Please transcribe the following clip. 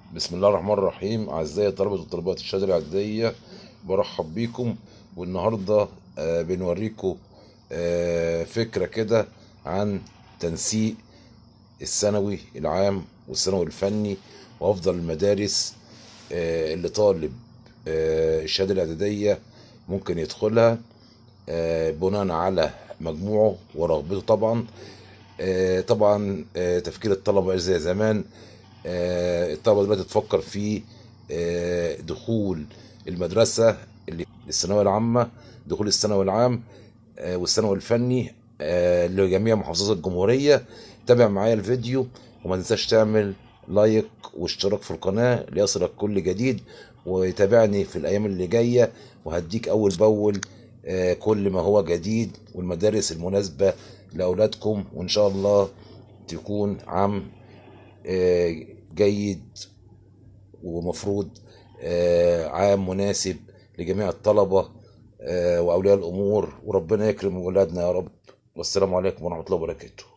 بسم الله الرحمن الرحيم أعزائي طلبة وطالبات الشهادة الإعدادية برحب بيكم والنهاردة آه، بنوريكم آه، فكرة كده عن تنسيق الثانوي العام والثانوي الفني وأفضل المدارس آه، اللي طالب آه، الشهادة الإعدادية ممكن يدخلها آه، بناء على مجموعه ورغبته طبعا آه، طبعا آه، تفكير الطلبة مش زي زمان آه، الطلبة دلوقتي تفكر في آه، دخول المدرسة اللي الثانوية العامة دخول الثانوي العام آه، والثانوي الفني آه، لجميع محافظات الجمهورية تابع معايا الفيديو وما تنساش تعمل لايك واشتراك في القناة ليصلك كل جديد وتابعني في الأيام اللي جاية وهديك أول بأول آه، كل ما هو جديد والمدارس المناسبة لأولادكم وإن شاء الله تكون عام آه، جيد ومفروض آه، عام مناسب لجميع الطلبة آه، وأولياء الأمور وربنا يكرم ولادنا يا رب والسلام عليكم ورحمة الله وبركاته